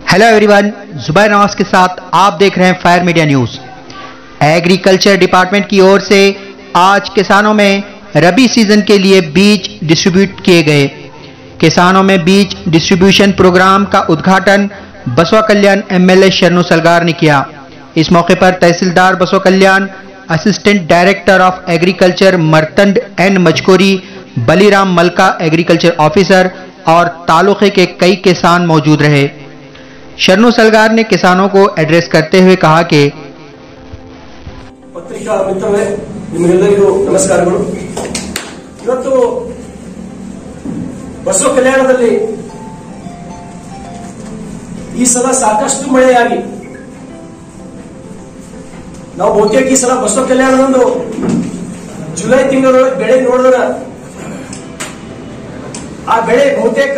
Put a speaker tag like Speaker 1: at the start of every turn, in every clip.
Speaker 1: hello everyone Zubair Nawaz के साथ आप देख रहे हैं fire media news agriculture department की ओर से आज किसानों में रबी सीजन के लिए बीज डिस्ट्रीब्यूट किए गए किसानों में बीज डिस्ट्रीब्यूशन प्रोग्राम का उद्घाटन बसवा कल्याण एमएलए शरणु सलगार ने किया इस मौके पर तहसीलदार Basavakalyan assistant director of agriculture Martand N Majkori Baliram Malka agriculture officer और तालुके के कई किसान मौजूद रहे शरणु सलगार ने किसानों को एड्रेस करते हुए कहा कि
Speaker 2: ಪತ್ರಿಕಾ ಮಿತ್ರರೇ ನಿಮಗೆಲ್ಲರಿಗೂ ನಮಸ್ಕಾರಗಳು ಇವತ್ತು ಬಸವ ಕಲ್ಯಾಣದಲ್ಲಿ ಈ ಸಲ ಸಾಕಷ್ಟು ಮಳೆಯಾಗಿ ನಾವು ಬಹುತೇಕ ಈ ಸಲ ಬಸವ ಕಲ್ಯಾಣದಂದು ಜುಲೈ ತಿಂಗಳೊಳಗೆ ಬೆಳೆ ನೋಡಿದ್ರೆ ಆ ಬೆಳೆ ಬಹುತೇಕ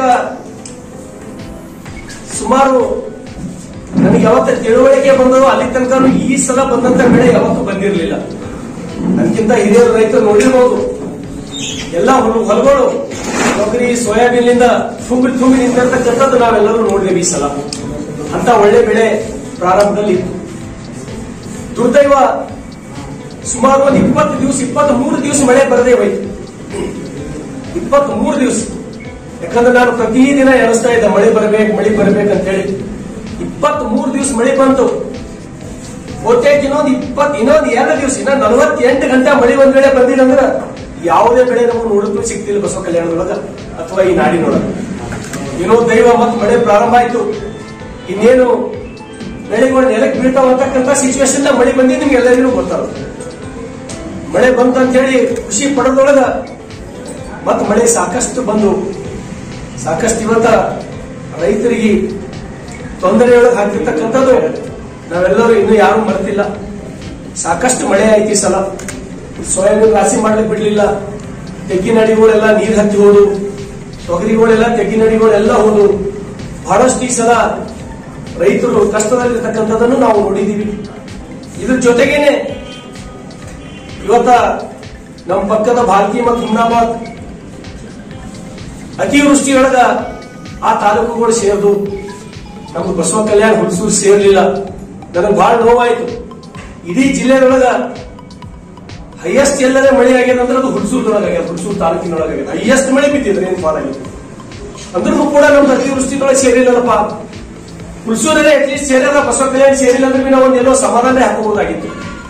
Speaker 2: ಸುಮಾರು ನನಗೆ ಯಾವತ್ತ ತಿಳುವಳಿಕೆ ಬಂದವು ಅಲ್ಲಿ ತನಕ ಈ ಸಲ ಬಂದಂತ ಬೆಳೆ ಯಾವತ್ತೂ ಬಂದಿರಲಿಲ್ಲ ನನಗಿಂತ ಹಿರಿಯರು ರೈತರು ನೋಡಿರ್ಬೋದು ಎಲ್ಲ ಹೊಲ- ಹೊಲಗಳು ತೊಗರಿ ಸೋಯಾಬೀನ್ನಿಂದ ತುಂಬಿ ತುಂಬಿ ನಿಂತಿರ್ತಕ್ಕಂಥದ್ದು ನಾವೆಲ್ಲರೂ ನೋಡಿದ್ದೇವೆ ಈ ಸಲ ಅಂತ ಒಳ್ಳೆ ಬೆಳೆ ಪ್ರಾರಂಭದಲ್ಲಿ ಇತ್ತು ದುರ್ದೈವ ಸುಮಾರು ಒಂದು ಇಪ್ಪತ್ತು ದಿವಸ ಇಪ್ಪತ್ತ್ ಮೂರು ದಿವಸ ಮಳೆ ಬರದೇ ಹೋಯ್ತು ಇಪ್ಪತ್ತ್ ಮೂರು ದಿವಸ ಯಾಕಂದ್ರೆ ನಾನು ಪ್ರತಿದಿನ ಎಣಿಸ್ತಾ ಇದ್ದೆ ಮಳೆ ಬರಬೇಕು ಮಳೆ ಬರಬೇಕು ಅಂತ ಹೇಳಿ ಇಪ್ಪತ್ತ್ ಮೂರು ದಿವಸ ಮಳೆ ಬಂತು ಬಹುತೇಕ ಇನ್ನೊಂದು ಇಪ್ಪತ್ ಇನ್ನೊಂದು ಎರಡು ದಿವಸ ಇನ್ನ ನಲವತ್ತೆಂಟು ಗಂಟೆ ಮಳೆ ಒಂದ್ ವೇಳೆ ಬಂದಿಲ್ಲ ಅಂದ್ರೆ ಯಾವುದೇ ಬೆಳೆ ನಮಗೆ ನೋಡಕ್ಕೂ ಸಿಗ್ತಿಲ್ಲ ಬಸವ ಕಲ್ಯಾಣದೊಳಗ ಅಥವಾ ಈ ನಾಡಿನೊಳಗ ಏನೋ ದೈವ ಮತ್ತು ಮಳೆ ಪ್ರಾರಂಭ ಆಯ್ತು ಇನ್ನೇನು ಬೆಳೆಗಳು ನೆಲಕ್ಕೆ ಬೀಳ್ತಾವ ಅಂತಕ್ಕಂಥ ಸಿಚುವೇಶನ್ ಮಳೆ ಬಂದಿದ್ದು ನಿಮ್ಗೆ ಎಲ್ಲರಿಗೂ ಗೊತ್ತಾಗ ಮಳೆ ಬಂತು ಅಂತ ಹೇಳಿ ಖುಷಿ ಪಡೋದ್ರೊಳಗ ಮತ್ತು ಮಳೆ ಸಾಕಷ್ಟು ಬಂದು ಸಾಕಷ್ಟು ಇವತ್ತ ರೈತರಿಗೆ ತೊಂದರೆಯೊಳಗೆ ಹಾಕಿರ್ತಕ್ಕಂಥದ್ದು ನಾವೆಲ್ಲರೂ ಇನ್ನೂ ಯಾರು ಮರ್ತಿಲ್ಲ ಸಾಕಷ್ಟು ಮಳೆ ಆಯ್ತು ಈ ಸಲ ಸೋಯಾಬೀನ್ ರಾಶಿ ಮಾಡ್ಲಿಕ್ಕೆ ಬಿಡ್ಲಿಲ್ಲ ತೆಗ್ಗಿನಡಿಗಳೆಲ್ಲ ನೀರ್ ಹತ್ತಿ ಹೋದು ತೊಗರಿಗಳೆಲ್ಲ ತೆಗ್ಗಿನಡಿಗಳೆಲ್ಲ ಹೋದು ಬಹಳಷ್ಟು ಈ ಸಲ ರೈತರು ಕಷ್ಟದಲ್ಲಿರ್ತಕ್ಕಂಥದ್ದನ್ನು ನಾವು ನೋಡಿದೀವಿ ಇದ್ರ ಜೊತೆಗೇನೆ ಇವತ್ತ ನಮ್ಮ ಪಕ್ಕದ ಭಾರತಿ ಮತ್ತು ಹುಮ್ನಾಬಾದ್ ಅತಿವೃಷ್ಟಿಯೊಳಗ ಆ ತಾಲೂಕುಗಳು ಸೇರಿದು ನಮ್ಗೆ ಬಸವ ಕಲ್ಯಾಣ ಹುಣಸೂರು ಸೇರ್ಲಿಲ್ಲ ನನಗೆ ಬಹಳ ನೋವಾಯ್ತು ಇಡೀ ಜಿಲ್ಲೆಯೊಳಗ ಹೈಯೆಸ್ಟ್ ಎಲ್ಲರೇ ಮಳೆ ಆಗ್ಯದ ಅಂದ್ರೆ ಅದು ಹುಣಸೂರ್ದೊಳಗೆ ಆಗ್ಯದ ಹುಣಸೂರು ತಾಲೂಕಿನೊಳಗೆ ಆಗ್ಯದ ಹೈಯೆಸ್ಟ್ ಮಳೆ ಬಿದ್ದಿದ್ರೆ ಏನ್ ಫಾಲ್ ಆಗಿದೆ ಅಂದ್ರೂ ಕೂಡ ನಮ್ದು ಅತಿವೃಷ್ಟಿದೊಳಗೆ ಸೇರಿಲ್ಲಪ್ಪ ಹುಣಸೂರಲ್ಲೇ ಅಟ್ಲೀಸ್ಟ್ ಸೇರಿದ ಬಸವ ಕಲ್ಯಾಣ ಸೇರಿಲ್ಲ ಅಂದ್ರೆ ಬಿ ನಾವು ಒಂದೆಲ್ಲೋ ಸಮಾಧಾನ ಹಾಕಬಹುದಾಗಿತ್ತು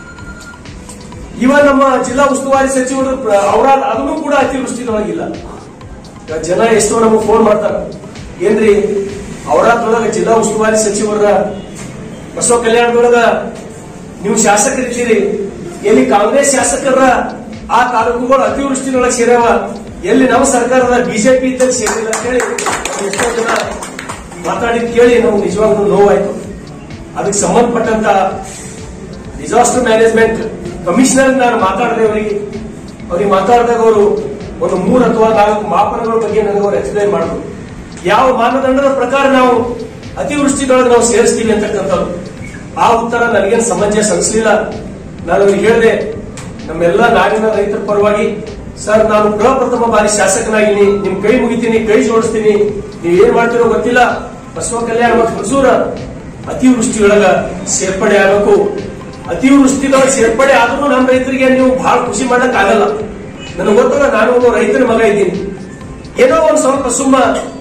Speaker 2: ಇವನ್ ನಮ್ಮ ಜಿಲ್ಲಾ ಉಸ್ತುವಾರಿ ಸಚಿವರು ಪ್ರ- ಅವರ ಅದನ್ನು ಕೂಡ ಅತಿವೃಷ್ಟಿದೊಳಗಿಲ್ಲ ಈಗ ಜನ ಎಷ್ಟೋ ನಮಗೆ ಫೋನ್ ಮಾಡ್ತಾರ ಏನ್ರಿ ಅವರಾದ್ರೊಳಗ ಜಿಲ್ಲಾ ಉಸ್ತುವಾರಿ ಸಚಿವರ ಬಸವ ಕಲ್ಯಾಣದೊಳಗ ನೀವು ಶಾಸಕರಿದ್ದೀರಿ ಎಲ್ಲಿ ಕಾಂಗ್ರೆಸ್ ಶಾಸಕರ ಆ ತಾಲೂಕುಗಳು ಅತಿವೃಷ್ಟಿನೊಳಗೆ ಸೇರ್ಯಾವ ಎಲ್ಲಿ ನಮ್ಮ ಸರ್ಕಾರದ ಬಿಜೆಪಿ ಇದ್ದಲ್ಲಿ ಸೇರಿಲ್ಲ ಅಂತ ಹೇಳಿ ನಾವು ಎಷ್ಟೋ ಜನ ಮಾತಾಡಿದ್ ಕೇಳಿ ನಮ್ಗೆ ನಿಜವಾಗ್ಲೂ ನೋವಾಯ್ತು ಅದಕ್ಕೆ ಸಂಬಂಧಪಟ್ಟಂತ ಡಿಸಾಸ್ಟರ್ ಮ್ಯಾನೇಜ್ಮೆಂಟ್ ಕಮಿಷನರ್ ನಾನು ಮಾತಾಡಿದೆ ಅವರಿಗೆ ಅವ್ರಿಗೆ ಮಾತಾಡಿದಾಗ ಅವರು ಒಂದು ಮೂರು ಅಥವಾ ನಾಲ್ಕು ಮಾಪನಗಳ ಬಗ್ಗೆ ನನಗೆ ಅವರು ಎಕ್ಸ್ಪ್ಲೈನ್ ಮಾಡಿದ್ರು ಯಾವ ಮಾನದಂಡದ ಪ್ರಕಾರ ನಾವು ಅತಿವೃಷ್ಟಿದೊಳಗೆ ನಾವು ಸೇರಿಸ್ತೀವಿ ಅಂತಕ್ಕಂಥದ್ದು ಆ ಉತ್ತರ ನನಗೇನು ಸಮಂಜಸ ಅನಿಸ್ಲಿಲ್ಲ ನಾನು ಅವ್ರಿಗೆ ಹೇಳಿದೆ ನಮ್ಮೆಲ್ಲ ನಾಡಿನ ರೈತರ ಪರವಾಗಿ ಸರ್ ನಾನು ಪ್ರಪ್ರಥಮ ಬಾರಿ ಶಾಸಕನಾಗಿನಿ ನಿಮ್ ಕೈ ಮುಗಿತೀನಿ ಕೈ ಜೋಡಿಸ್ತೀನಿ ನೀವು ಏನ್ ಮಾಡ್ತಿರೋ ಗೊತ್ತಿಲ್ಲ ಬಸವ ಕಲ್ಯಾಣ ಮತ್ತು ಹುಣಸೂರ ಅತಿವೃಷ್ಟಿಯೊಳಗ ಸೇರ್ಪಡೆ ಆಗಬೇಕು ಅತಿವೃಷ್ಟಿದೊಳಗೆ ಸೇರ್ಪಡೆ ಆದ್ರೂ ನಮ್ಮ ರೈತರಿಗೆ ನೀವು ಬಹಳ ಖುಷಿ ಮಾಡಕ್ ಆಗಲ್ಲ ನನಗೆ ಗೊತ್ತಲ್ಲ ನಾನು ಒಬ್ಬ ರೈತರ ಮಗ ಇದ್ದೀನಿ ಏನೋ ಒಂದ್ ಸ್ವಲ್ಪ ಸುಮ್ಮ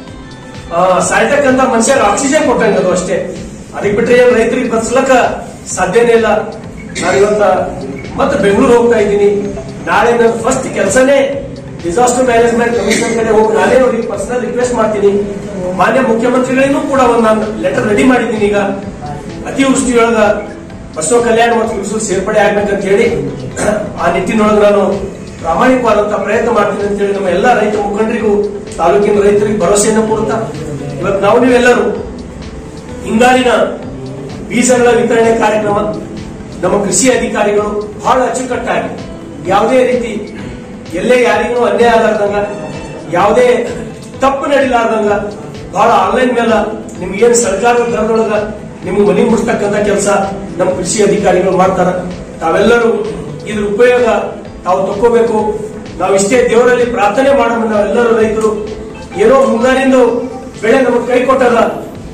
Speaker 2: ಆ, ಸಾಯ್ತಕ್ಕಂತ ಮನುಷ್ಯರಿಗೆ ಆಕ್ಸಿಜನ್ ಕೊಟ್ಟಂಗ ಅದು ಅಷ್ಟೇ ಅದಕ್ಕೆ ಬಿಟ್ರೆ ಏನ್ ರೈತರಿಗೆ ಬಸ್ಲಕ್ಕ ಸಾಧ್ಯನೇ ಇಲ್ಲ ನಾನು ಇವತ್ತ ಮತ್ತೆ ಬೆಂಗಳೂರು ಹೋಗ್ತಾ ಇದ್ದೀನಿ ನಾಳೆ ನನ್ನ ಫಸ್ಟ್ ಕೆಲಸನೇ ಡಿಸಾಸ್ಟರ್ ಮ್ಯಾನೇಜ್ಮೆಂಟ್ ಕಮಿಷನರ್ ಕಡೆ ಹೋಗಿ ನಾನೇ ಅವ್ರಿಗೆ ಪರ್ಸನಲ್ ರಿಕ್ವೆಸ್ಟ್ ಮಾಡ್ತೀನಿ ಮಾನ್ಯ ಮುಖ್ಯಮಂತ್ರಿಗಳಿಗೂ ಕೂಡ ಒಂದು ನಾನು ಲೆಟರ್ ರೆಡಿ ಮಾಡಿದ್ದೀನಿ ಈಗ ಅತಿವೃಷ್ಟಿಯೊಳಗ ಬಸವ ಕಲ್ಯಾಣ ಮತ್ತು ಹುಣಸೂರು ಸೇರ್ಪಡೆ ಆಗ್ಬೇಕಂತ ಹೇಳಿ ಆ ನಿಟ್ಟಿನೊಳಗೆ ನಾನು ಪ್ರಾಮಾಣಿಕವಾದಂತಹ ಪ್ರಯತ್ನ ಮಾಡ್ತೀನಿ ಅಂತ ಹೇಳಿ ನಮ್ಮ ಎಲ್ಲ ರೈತ ಮುಖಂಡರಿಗೂ ತಾಲೂಕಿನ ರೈತರಿಗೆ ಭರವಸೆಯನ್ನು ಕೊಡುತ್ತಾ ಇವತ್ತು ನಾವು ನೀವೆಲ್ಲರೂ ಹಿಂಗಾರಿನ ಬೀಜಗಳ ವಿತರಣೆ ಕಾರ್ಯಕ್ರಮ ನಮ್ಮ ಕೃಷಿ ಅಧಿಕಾರಿಗಳು ಬಹಳ ಅಚ್ಚುಕಟ್ಟಾಗಿ ಯಾವುದೇ ರೀತಿ ಎಲ್ಲೇ ಯಾರಿಗೂ ಅನ್ಯಾಯ ಆಗಲಾರ್ದಂಗ ಯಾವುದೇ ತಪ್ಪು ನಡಿಲಾರ್ದಂಗ ಬಹಳ ಆನ್ಲೈನ್ ಮೇಲೆ ನಿಮ್ಗೇನು ಸರ್ಕಾರದ ದರದೊಳಗ ನಿಮ್ಗೆ ಮನೆ ಮುಟ್ತಕ್ಕಂತ ಕೆಲಸ ನಮ್ಮ ಕೃಷಿ ಅಧಿಕಾರಿಗಳು ಮಾಡ್ತಾರ ತಾವೆಲ್ಲರೂ ಇದ್ರ ಉಪಯೋಗ ತಾವು ತಕ್ಕೋಬೇಕು ನಾವು ಇಷ್ಟೇ ದೇವರಲ್ಲಿ ಪ್ರಾರ್ಥನೆ ಮಾಡೋಣ ನಾವೆಲ್ಲರೂ ರೈತರು ಏನೋ ಮುಂಗಾರಿಂದು ಬೆಳೆ ನಮಗೆ ಕೈ ಕೊಟ್ಟಲ್ಲ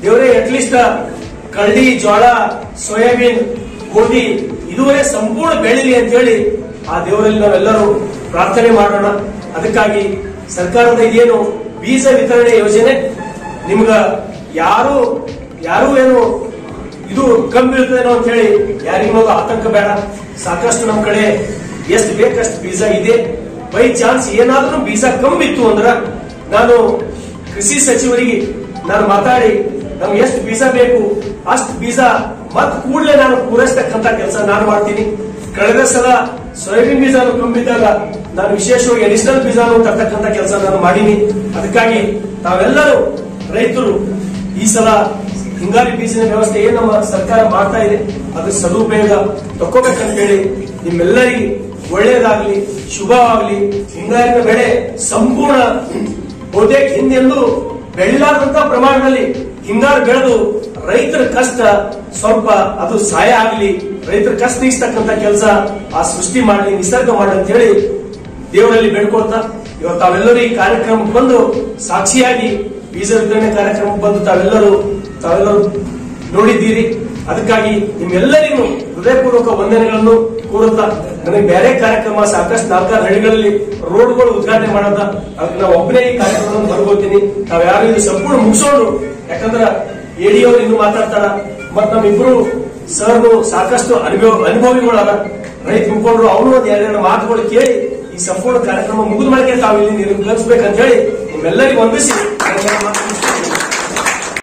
Speaker 2: ದೇವರೇ ಅಟ್ಲೀಸ್ಟ್ ಕಳ್ಳಿ ಜೋಳ ಸೋಯಾಬೀನ್ ಗೋಧಿ ಇದುವರೆ ಸಂಪೂರ್ಣ ಬೆಳಿಲಿ ಅಂತ ಹೇಳಿ ಆ ದೇವರಲ್ಲಿ ನಾವೆಲ್ಲರೂ ಪ್ರಾರ್ಥನೆ ಮಾಡೋಣ ಅದಕ್ಕಾಗಿ ಸರ್ಕಾರದ ಇದೇನು ಬೀಜ ವಿತರಣೆ ಯೋಜನೆ ನಿಮ್ಗ ಯಾರು ಯಾರು ಏನು ಇದು ಕಮ್ಮಿ ಬೀಳ್ತದೇನೋ ಅಂತ ಹೇಳಿ ಯಾರಿಗೂ ಆತಂಕ ಬೇಡ ಸಾಕಷ್ಟು ನಮ್ ಕಡೆ ಎಷ್ಟು ಬೇಕಷ್ಟು ಬೀಜ ಇದೆ ಬೈ ಚಾನ್ಸ್ ಏನಾದ್ರೂ ಬೀಜ ಕಮ್ಮಿ ಇತ್ತು ಅಂದ್ರ ನಾನು ಕೃಷಿ ಸಚಿವರಿಗೆ ನಾನು ಮಾತಾಡಿ ನಮ್ಗೆ ಎಷ್ಟು ಬೀಜ ಬೇಕು ಅಷ್ಟು ಬೀಜ ಮತ್ ಕೂಡಲೇ ನಾನು ಪೂರೈಸ್ತಕ್ಕಂತ ಕೆಲಸ ನಾನು ಮಾಡ್ತೀನಿ ಕಳೆದ ಸಲ ಸೋಯಾಬೀನ್ ಬೀಜ ತುಂಬಿದ್ದಾಗ ನಾನು ವಿಶೇಷವಾಗಿ ಅಡಿಷನಲ್ ಬೀಜ ತರ್ತಕ್ಕಂತ ಕೆಲಸ ನಾನು ಮಾಡೀನಿ ಅದಕ್ಕಾಗಿ ತಾವೆಲ್ಲರೂ ರೈತರು ಈ ಸಲ ಹಿಂಗಾರಿ ಬೀಜಿನ ವ್ಯವಸ್ಥೆ ಏನ್ ನಮ್ಮ ಸರ್ಕಾರ ಮಾಡ್ತಾ ಇದೆ ಅದ್ರ ಸದುಪಯೋಗ ತಕ್ಕೋಬೇಕಂತ ಹೇಳಿ ನಿಮ್ಮೆಲ್ಲರಿಗೆ ಒಳ್ಳೇದಾಗ್ಲಿ ಶುಭವಾಗ್ಲಿ ಹಿಂಗಾರಿನ ಬೆಳೆ ಸಂಪೂರ್ಣ ಬಹುತೇಕ ಹಿಂದೆಂದು ಬೆಳಿಲಾರ್ದಂತ ಪ್ರಮಾಣದಲ್ಲಿ ಹಿಂಗಾರು ಬೆಳೆದು ರೈತರ ಕಷ್ಟ ಸ್ವಲ್ಪ ಅದು ಸಹಾಯ ಆಗ್ಲಿ ರೈತರ ಕಷ್ಟ ನೀಗಿಸ್ತಕ್ಕಂತ ಕೆಲಸ ಆ ಸೃಷ್ಟಿ ಮಾಡಲಿ ನಿಸರ್ಗ ಮಾಡಲಿ ಅಂತ ಹೇಳಿ ದೇವರಲ್ಲಿ ಬೇಡ್ಕೊಳ್ತಾ ಇವತ್ತು ತಾವೆಲ್ಲರೂ ಈ ಕಾರ್ಯಕ್ರಮಕ್ಕೆ ಬಂದು ಸಾಕ್ಷಿಯಾಗಿ ಬೀಜ ವಿತರಣೆ ಕಾರ್ಯಕ್ರಮಕ್ಕೆ ಬಂದು ತಾವೆಲ್ಲರೂ ತಾವೆಲ್ಲರೂ ನೋಡಿದ್ದೀರಿ ಅದಕ್ಕಾಗಿ ನಿಮ್ಮೆಲ್ಲರಿಗೂ ಹೃದಯಪೂರ್ವಕ ವಂದನೆಗಳನ್ನು ಕೋರುತ್ತಾ ನನಗೆ ಬೇರೆ ಕಾರ್ಯಕ್ರಮ ಸಾಕಷ್ಟು ನಾಲ್ಕಾರು ಹಳ್ಳಿಗಳಲ್ಲಿ ರೋಡ್ಗಳು ಉದ್ಘಾಟನೆ ಮಾಡೋದ ಅದಕ್ಕೆ ನಾವು ಒಬ್ಬನೇ ಈ ಕಾರ್ಯಕ್ರಮವನ್ನು ಬರ್ಬೋತೀನಿ ನಾವ್ ಯಾರು ಇದು ಸಂಪೂರ್ಣ ಮುಗಿಸೋಣ ಯಾಕಂದ್ರ ಎಡಿ ಅವ್ರು ಇನ್ನು ಮಾತಾಡ್ತಾರ ಮತ್ ನಮ್ಮಿಬ್ರು ಸರ್ನು ಸಾಕಷ್ಟು ಅನುಭವ ಅನುಭವಿಗಳಾದ ರೈತ ಮುಖಂಡರು ಅವರು ಒಂದ್ ಎರಡೆರಡು ಮಾತುಗಳು ಕೇಳಿ ಈ ಸಂಪೂರ್ಣ ಕಾರ್ಯಕ್ರಮ ಮುಗಿದ ಮಾಡಿಕೆ ತಾವು ಇಲ್ಲಿ ನಿರ್ವಹಿಸಬೇಕಂತ ಹೇಳಿ ನಿಮ್ಮೆಲ್ಲರಿಗೂ ವಂದಿಸಿ ನನ್ನ ಮಾತನ್ನು